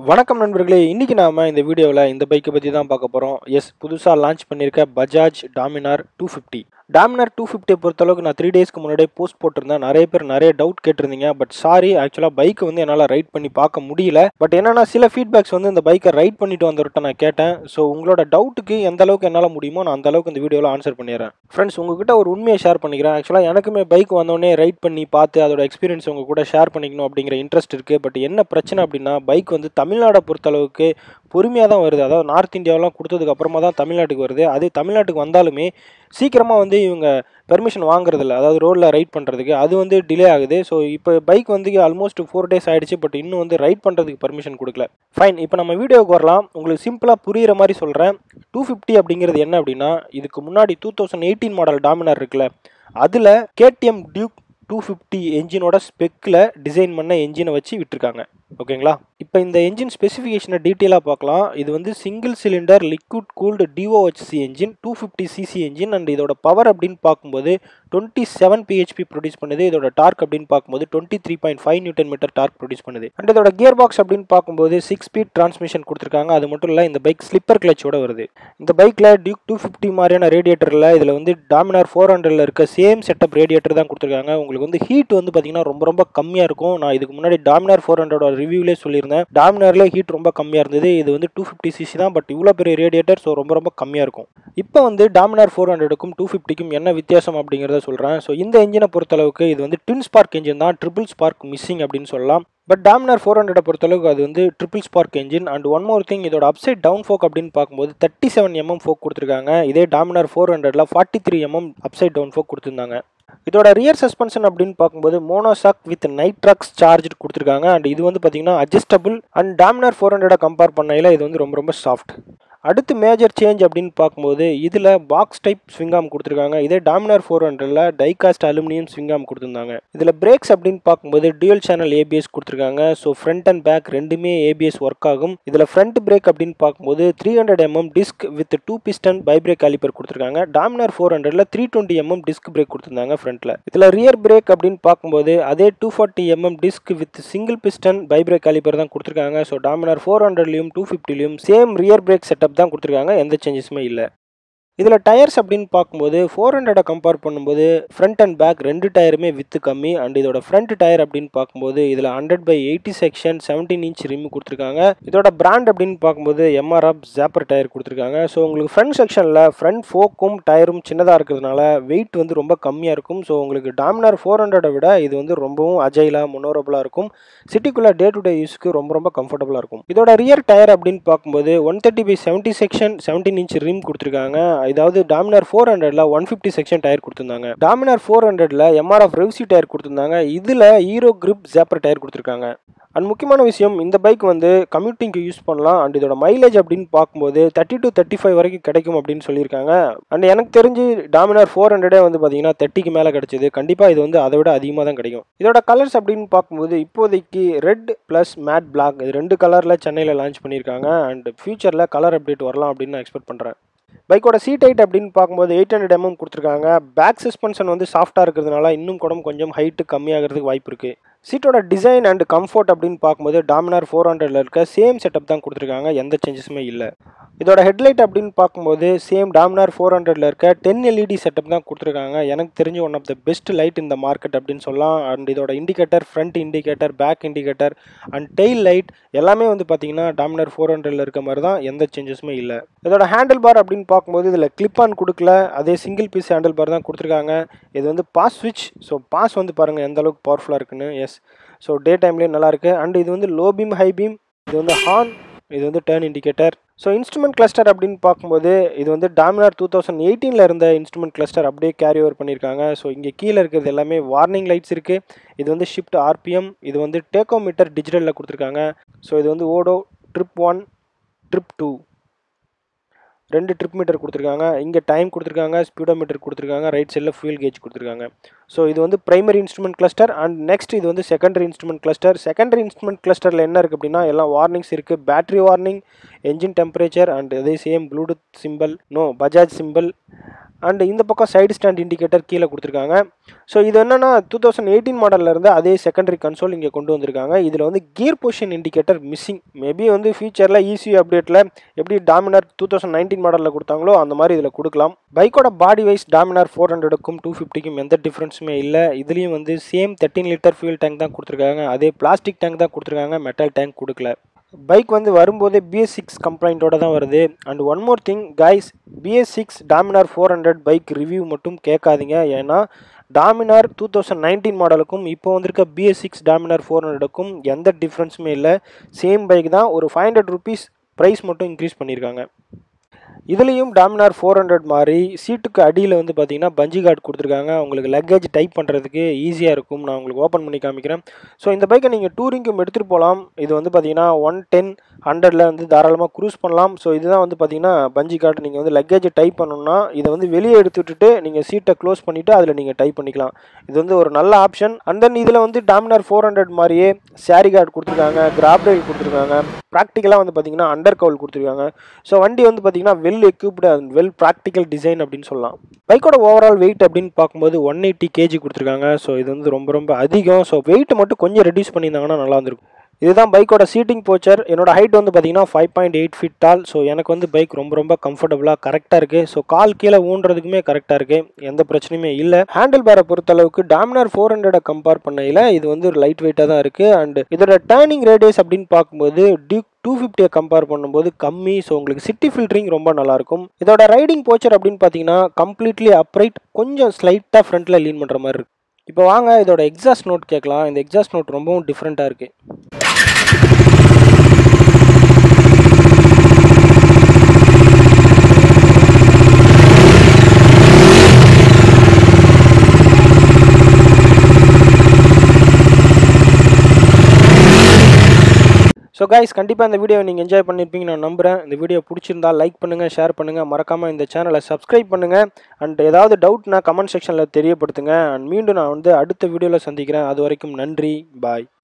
வணக்கம் நண்பர்களே இன்னைக்கு நாம இந்த வீடியோவில் இந்த பைக்கை பற்றி தான் பார்க்க போகிறோம் எஸ் புதுசாக லான்ச் பண்ணியிருக்க Bajaj Dominar two fifty Dominar two ஃபிஃப்டியை பொறுத்தளவுக்கு நான் த்ரீ டேஸ்க்கு முன்னாடியே போஸ்ட் போட்டிருந்தேன் நிறைய பேர் நிறைய டவுட் கேட்டிருந்தீங்க பட் சாரி ஆக்சுவலாக பைக் வந்து என்னால் ரைட் பண்ணி பார்க்க முடியல பட் என்னன்னா சில ஃபீட்பேக்ஸ் வந்து இந்த பைக்கை ரைட் பண்ணிட்டு வந்தவர்கிட்ட நான் கேட்டேன் ஸோ உங்களோட டவுட்டுக்கு எந்த அளவுக்கு என்னால் முடியுமோ நான் அந்த அளவுக்கு இந்த வீடியோவில் ஆன்சர் பண்ணிடுறேன் ஃப்ரெண்ட்ஸ் உங்ககிட்ட ஒரு உண்மையை ஷேர் பண்ணிக்கிறேன் ஆக்சுவலாக எனக்குமே பைக் வந்தோடனே ரைட் பண்ணி பார்த்து அதோட எக்ஸ்பீரியன்ஸ் உங்க கூட ஷேர் பண்ணிக்கணும் அப்படிங்கிற இன்ட்ரெஸ்ட் இருக்குது பட் என்ன பிரச்சனை அப்படின்னா பைக் வந்து தமிழ்நாடை பொறுத்தளவுக்கு பொறுமையாக தான் வருது அதாவது நார்த் இந்தியாவெலாம் கொடுத்ததுக்கு அப்புறமா தான் தமிழ்நாட்டுக்கு வருது அது தமிழ்நாட்டுக்கு வந்தாலுமே சீக்கிரமாக வந்து இவங்க பெர்மிஷன் வாங்குறதில்ல அதாவது ரோட்டில் ரைட் பண்ணுறதுக்கு அது வந்து டிலே ஆகுது ஸோ இப்போ பைக் வந்து ஆல்மோஸ்ட் ஃபோர் டேஸ் ஆயிடுச்சு பட் இன்னும் வந்து ரைட் பண்ணுறதுக்கு பர்மிஷன் கொடுக்கல ஃபைன் இப்போ நம்ம வீடியோவுக்கு வரலாம் உங்களுக்கு சிம்பிளாக புரிகிற மாதிரி சொல்கிறேன் டூ ஃபிஃப்டி அப்படிங்கிறது என்ன அப்படின்னா இதுக்கு முன்னாடி two thousand eighteen model Dominar இருக்குல்ல அதில் கேடிஎம் டியூக் டூ ஃபிஃப்டி என்ஜினோட ஸ்பெக்கில் டிசைன் பண்ண என்ஜினை வச்சு விட்டுருக்காங்க ஓகேங்களா இப்போ இந்த என்ஜின் ஸ்பெசிஃபிகேஷனை டீட்டெயிலாக பார்க்கலாம் இது வந்து single cylinder liquid cooled DOHC engine two fifty cc engine and இதோட பவர் அப்படின்னு பார்க்கும்போது டுவெண்ட்டி செவன் பிஹெச்பி ப்ரொடியூஸ் பண்ணுது இதோட டார்க் அப்படின்னு பார்க்கும்போது twenty three point five newton metre torque produce பண்ணுது அண்ட் இதோட கியர் பாக்ஸ் அப்படின்னு பார்க்கும்போது சிக்ஸ் ஸ்பீட் டிரான்ஸ்மிஷன் கொடுத்துருக்காங்க அது மட்டும் இல்லை இந்த பைக் ஸ்லிப்பர் கிளச்சோட வருது இந்த பைக்கில் டியூக் டூ ஃபிஃப்டி மாதிரியான ரேடியேட்டரில் இதில் வந்து டாமினார் ஃபோர் ஹண்ட்ரட்ல இருக்க சேம் செட்டப் ரேடியேட்டர் தான் கொடுத்துருக்காங்க உங்களுக்கு வந்து ஹீட் வந்து பார்த்தீங்கன்னா ரொம்ப ரொம்ப கம்மியாக இருக்கும் நான் இதுக்கு முன்னாடி டாமினார் ஃபோர் ஹண்ட்ரடோட ரிவ்யூலே சொல்லியிருந்தேன் டாமினார்ல ஹீட் ரொம்ப கம்மியாக இருந்தது இது வந்து டூ ஃபிஃப்டி சிசி தான் பட் இவ்வளோ பெரிய ரேடியேட்டர் ஸோ ரொம்ப ரொம்ப கம்மியாக இருக்கும் இப்போ வந்து டாமினார் ஃபோர் ஹண்ட்ரடுக்கும் டூ ஃபிஃப்டிக்கும் என்ன வித்தியாசம் அப்படிங்கிறத சொல்கிறேன் ஸோ இந்த என்ஜினை பொறுத்தளவுக்கு இது வந்து ட்வின் ஸ்பார்க் என்ஜின் தான் ட்ரிபிள் ஸ்பார்க் மிஸ்ஸிங் அப்படின்னு சொல்லலாம் பட் டாமினார் ஃபோர் ஹண்ட்ரட் பொறுத்தளவுக்கு அது வந்து triple spark engine and one more thing இதோட அப்சைட் டவுன் ஃபோக் அப்படின்னு பார்க்கும்போது தேர்ட்டி செவன் எம்எம் ஃபோக் கொடுத்துருக்காங்க இதே டாமினார் ஃபோர் ஹண்ட்ரட்ல forty three mm upside down fork கொடுத்துருந்தாங்க இதோட ரியர் சஸ்பென்ஷன் அப்படின்னு பார்க்கும்போது மோனோசாக் வித் நைட்ராக்ஸ் சார்ஜ் கொடுத்துருக்காங்க அண்ட் இது வந்து பார்த்தீங்கன்னா அட்ஜஸ்டபிள் அண்ட் டாமினார் ஃபோர் ஹண்ட்ரடை கம்பேர் பண்ணையில் இது வந்து ரொம்ப ரொம்ப சாஃப்ட் அடுத்து மேஜர் சேஞ்ச் அப்படின்னு பார்க்கும்போது இதில் பாக்ஸ் டைப் ஸ்விங்காம் கொடுத்துருக்காங்க இதே டாமினார் ஃபோர் ஹண்ட்ரடில் டைகாஸ்ட் அலுமினியம் ஸ்விங்காம் கொடுத்துருந்தாங்க இதில் பிரேக்ஸ் அப்படின்னு பார்க்கும்போது டியூல் சேனல் ஏபிஎஸ் கொடுத்துருக்காங்க ஸோ ஃப்ரண்ட் அண்ட் பேக் ரெண்டுமே ஏபிஎஸ் ஒர்க் ஆகும் இதில் ஃப்ரண்ட் பிரேக் அப்படின்னு பார்க்கும்போது three hundred mm disc with two piston ByBre caliper கொடுத்துருக்காங்க டாமினார் ஃபோர் ஹண்ட்ரட்ல three twenty mm disc brake கொடுத்துருந்தாங்க ஃப்ரண்ட்டில் இதில் ரியர் பிரேக் அப்படின்னு பார்க்கும்போது அதே two forty mm disc with single piston ByBre caliper தான் கொடுத்துருக்காங்க ஸோ டாமினார் ஃபோர் ஹண்ட்ரட்லையும் டூ ஃபிஃப்டிலையும் சேம் ரியர் பிரேக் செட்டப் தான் கொடுத்துருக்காங்க எந்த சேஞ்சஸுமே இல்லை இதில் டயர்ஸ் அப்படின்னு பார்க்கும்போது ஃபோர் ஹண்ட்ரடை கம்பேர் பண்ணும்போது ஃப்ரண்ட் அண்ட் பேக் ரெண்டு டயருமே வித்து கம்மி அண்ட் இதோட ஃப்ரண்ட் டயர் அப்படின்னு பார்க்கும்போது இதில் hundred by eighty section seventeen inch rim கொடுத்துருக்காங்க இதோட பிராண்ட் அப்படின்னு பார்க்கும்போது எம்ஆர்எஃப் ஜாப்பர் டயர் கொடுத்துருக்காங்க ஸோ உங்களுக்கு ஃப்ரண்ட் செக்ஷனில் ஃப்ரண்ட் ஃபோக்கும் டயரும் சின்னதாக இருக்கிறதுனால வெயிட் வந்து ரொம்ப கம்மியாக இருக்கும் ஸோ உங்களுக்கு டாமினார் ஃபோர் ஹண்ட்ரடை விட இது வந்து ரொம்பவும் அஜைலாக முன்னோரபுளாக இருக்கும் சிட்டிக்குள்ளே டே டு டே யூஸ்க்கு ரொம்ப ரொம்ப கம்ஃபர்டபுளாக இருக்கும் இதோட ரியர் டயர் அப்படின்னு பார்க்கும்போது one thirty by seventy section seventeen inch rim கொடுத்துருக்காங்க இதாவது டாமினார் ஃபோர் ஹண்ட்ரட்ல ஒன் ஃபிஃப்டி செக்ஷன் டயர் கொடுத்துருந்தாங்க டாமினார் ஃபோர் ஹண்ட்ரட்ல எம்ஆர்எஃப் ரெவ்சி டயர் கொடுத்துருந்தாங்க இதில் ஹீரோ கிரிப் ஜாப்பர் டயர் கொடுத்துருக்காங்க அண்ட் முக்கியமான விஷயம் இந்த பைக் வந்து கம்யூட்டிங்க்கு யூஸ் பண்ணலாம் அண்ட் இதோட மைலேஜ் அப்படின்னு பார்க்கும்போது தேர்ட்டி டு தேர்ட்டி ஃபைவ் வரைக்கும் கிடைக்கும் அப்படின்னு சொல்லியிருக்காங்க அண்ட் எனக்கு தெரிஞ்சு டாமினார் ஃபோர் ஹண்ட்ரடே வந்து பார்த்தீங்கன்னா தேர்ட்டிக்கு மேலே கிடைச்சது கண்டிப்பாக இது வந்து அதை விட அதிகமாக தான் கிடைக்கும் இதோட கலர்ஸ் அப்படின்னு பார்க்கும்போது இப்போதைக்கு ரெட் ப்ளஸ் மேட் பிளாக் இது ரெண்டு கலரில் சென்னையில் லான்ச் பண்ணியிருக்காங்க அண்ட் ஃபியூச்சரில் கலர் அப்டேட் வரலாம் அப்படின்னு நான் எக்ஸ்பெக்ட் பண்ணுறேன் பைக்கோட சீட் ஹைட் அப்படின்னு பார்க்கும்போது எயிட் ஹண்ட்ரட் எம்எம் கொடுத்துருக்காங்க பேக் சஸ்பென்ஷன் வந்து சாஃப்டாக இருக்கிறதுனால இன்னும் கூட கொஞ்சம் ஹைட்டு கம்மியாகிறதுக்கு வாய்ப்பு இருக்குது சீட்டோட டிசைன் அண்ட் கம்ஃபர்ட் அப்படின்னு பார்க்கும்போது டாமினார் ஃபோர் ஹண்ட்ரட்ல இருக்க சேம் செட்டப் தான் கொடுத்துருக்காங்க எந்த சேஞ்சஸுமே இல்லை இதோட ஹெட்லைட் அப்படின்னு பார்க்கும்போது சேம் டாமினார் ஃபோர் ஹண்ட்ரட்ல இருக்க டென் எல்இடி செட்டப் தான் கொடுத்துருக்காங்க எனக்கு தெரிஞ்ச one of the best light இந்த மார்க்கெட் அப்படின்னு சொல்லலாம் அண்ட் இதோட indicator front indicator back indicator and tail light எல்லாமே வந்து பார்த்தீங்கன்னா டாமினார் ஃபோர் ஹண்ட்ரட்ல இருக்க மாதிரி தான் எந்த சேஞ்சஸுமே இல்லை இதோட ஹேண்டில் பார் அப்படின்னு பார்க்கும்போது இதில் கிளிப் ஆன் கொடுக்கல அதே சிங்கிள் பீஸ் ஹேண்டில் பார் தான் கொடுத்துருக்காங்க இது வந்து பாஸ் ஸ்விட்ச் ஸோ பாஸ் வந்து பாருங்கள் எந்த அளவுக்கு பவர்ஃபுல்லாக இருக்குன்னு எஸ் ஸோ டே டைம்லேயும் நல்லாயிருக்கு அண்ட் இது வந்து லோ பீம் ஹை பீம் இது வந்து ஹார்ன் இது வந்து turn indicator so instrument cluster அப்படின்னு பார்க்கும்போது இது வந்து டாமினார் டூ தௌசண்ட் எயிட்டீனில் இருந்த இன்ஸ்ட்ருமெண்ட் கிளஸ்டர் அப்படியே கேரி ஓவர் பண்ணியிருக்காங்க ஸோ இங்கே கீழே இருக்கிறது எல்லாமே வார்னிங் லைட்ஸ் இருக்குது இது வந்து ஷிஃப்ட் ஆர்பிஎம் இது வந்து டேக்கோமீட்டர் டிஜிட்டலில் கொடுத்துருக்காங்க ஸோ இது வந்து odo trip one trip two ரெண்டு ட்ரிப் மீட்டர் கொடுத்துருக்காங்க இங்கே டைம் கொடுத்துருக்காங்க ஸ்பீடோ மீட்டர் கொடுத்துருக்காங்க ரைட் சைடில் ஃபியூல் கேஜ் கொடுத்துருக்காங்க ஸோ இது வந்து primary instrument cluster and next இது வந்து secondary instrument cluster secondary instrument கிளஸ்டரில் என்ன இருக்குது அப்படின்னா எல்லாம் வார்னிங்ஸ் இருக்குது battery warning engine temperature and அதே same Bluetooth simple no Bajaj simple and இந்த பக்கம் சைடு ஸ்டாண்ட் இண்டிகேட்டர் கீழே கொடுத்துருக்காங்க ஸோ இது என்னன்னா டூ தௌசண்ட் எயிட்டீன் மாடலில் இருந்து அதே செகண்டரி கன்சோல் இங்கே கொண்டு வந்திருக்காங்க இதில் வந்து gear position indicator missing maybe வந்து ஃபியூச்சரில் ஈஸி அப்டேட்டில் எப்படி டாமினார் டூ தௌசண்ட் நைன்டீன் மாடலில் கொடுத்தாங்களோ அந்த மாதிரி இதில் கொடுக்கலாம் பைக்கோட பாடி வைஸ் டாமினார் ஃபோர் ஹண்ட்ரடுக்கும் டூ ஃபிஃப்டிக்கும் எந்த டிஃப்ரென்ஸுமே இல்லை இதுலேயும் வந்து same thirteen litre fuel tank தான் கொடுத்துருக்காங்க அதே பிளாஸ்டிக் டேங்க் தான் கொடுத்துருக்காங்க மெட்டல் டேங்க் கொடுக்கல பைக் வந்து வரும்போதே பிஎஸ் சிக்ஸ் கம்ப்ளைண்ட்டோட தான் வருது and one more thing guys BS six Dominar four hundred bike review மட்டும் கேட்காதீங்க ஏன்னா டாமினார் டூ தௌசண்ட் நைன்டீன் மாடலுக்கும் இப்போ வந்திருக்க பிஎஸ் சிக்ஸ் டாமினார் ஃபோர் ஹண்ட்ரடுக்கும் எந்த டிஃப்ரென்ஸுமே இல்லை சேம் பைக் தான் ஒரு ஃபைவ் ஹண்ட்ரட் ருபீஸ் ப்ரைஸ் மட்டும் இன்க்ரீஸ் பண்ணியிருக்காங்க இதுலேயும் டாமினார் ஃபோர் ஹண்ட்ரட் மாதிரி சீட்டுக்கு அடியில் வந்து பார்த்தீங்கன்னா பஞ்சி கார்டு கொடுத்துருக்காங்க உங்களுக்கு லக்கேஜ் டைப் பண்ணுறதுக்கு ஈஸியாக இருக்கும் நான் உங்களுக்கு ஓப்பன் பண்ணி காமிக்கிறேன் ஸோ இந்த பைக்கை நீங்கள் டூரிங்க்கும் எடுத்துகிட்டு போகலாம் இது வந்து பார்த்தீங்கன்னா ஒன் டென் ஹண்ட்ரடில் வந்து தாராளமாக க்ரூஸ் பண்ணலாம் ஸோ இதுதான் வந்து பார்த்தீங்கன்னா பஞ்சி கார்டு நீங்கள் வந்து லக்கேஜ் டைப் பண்ணணும்னா இதை வந்து வெளியே எடுத்து விட்டுட்டு நீங்கள் சீட்டை க்ளோஸ் பண்ணிவிட்டு அதில் நீங்கள் டைப் பண்ணிக்கலாம் இது வந்து ஒரு நல்ல ஆப்ஷன் அண்ட் தென் இதில் வந்து டாமினார் ஃபோர் ஹண்ட்ரட் மாதிரியே சாரி கார்டு கொடுத்துருக்காங்க கிராப் ரயில் கொடுத்துருக்காங்க ப்ராக்டிக்கலாக வந்து பார்த்தீங்கன்னா அண்டர் கவுல் கொடுத்துருக்காங்க ஸோ வண்டி வந்து பார்த்தீங்கன்னா well equipped and well practical design அப்படின்னு சொல்லலாம் பைக்கோட ஓவரால் வெயிட் அப்படின்னு பார்க்கும்போது ஒன் எயிட்டி கேஜி கொடுத்துருக்காங்க ஸோ இது வந்து ரொம்ப ரொம்ப அதிகம் ஸோ வெயிட் மட்டும் கொஞ்சம் ரெடியூஸ் பண்ணியிருந்தாங்கன்னா நல்லா இருந்திருக்கும் இதுதான் பைக்கோட சீட்டிங் போச்சர் என்னோட ஹைட் வந்து பார்த்தீங்கன்னா five point eight feet tall so எனக்கு வந்து பைக் ரொம்ப ரொம்ப கம்ஃபர்டபுளாக கரெக்டாக இருக்குது ஸோ கால் கீழே ஊன்றதுக்குமே கரெக்டாக இருக்குது எந்த பிரச்சனையுமே இல்லை ஹேண்டில் பேரை பொறுத்தளவுக்கு டாமினார் ஃபோர் ஹண்ட்ரடை கம்பேர் பண்ணையில் இது வந்து ஒரு லைட் வெயிட்டாக தான் இருக்குது அண்ட் இதோட டேர்னிங் ரேடியஸ் அப்படின்னு பார்க்கும்போது டியூக் டூ ஃபிஃப்டியை கம்பேர் பண்ணும்போது கம்மி ஸோ உங்களுக்கு சிட்டி ஃபில்டரிங் ரொம்ப நல்லாயிருக்கும் இதோட ரைடிங் போச்சர் அப்படின்னு பார்த்தீங்கன்னா கம்ப்ளீட்லி அப்ரைட் கொஞ்சம் ஸ்லைட்டாக ஃப்ரண்ட்டில் லீன் பண்ணுற மாதிரி இருக்குது இப்போ வாங்க இதோட எக்ஸாஸ்ட் நோட் கேட்கலாம் இந்த எக்ஸாஸ்ட் நோட் ரொம்பவும் டிஃப்ரெண்ட்டாக இருக்குது ஸோ கைஸ் கண்டிப்பாக இந்த வீடியோ நீங்கள் என்ஜாய் பண்ணியிருப்பீங்க நான் நம்புகிறேன் இந்த வீடியோ பிடிச்சிருந்தா லைக் பண்ணுங்கள் ஷேர் பண்ணுங்கள் மறக்காமல் இந்த சேனலை சப்ஸ்கிரைப் பண்ணுங்கள் அண்ட் ஏதாவது டவுட்னா கமெண்ட் செக்ஷனில் தெரியப்படுத்துங்க அண்ட் மீண்டும் நான் வந்து அடுத்த வீடியோவில் சந்திக்கிறேன் அது வரைக்கும் நன்றி பாய்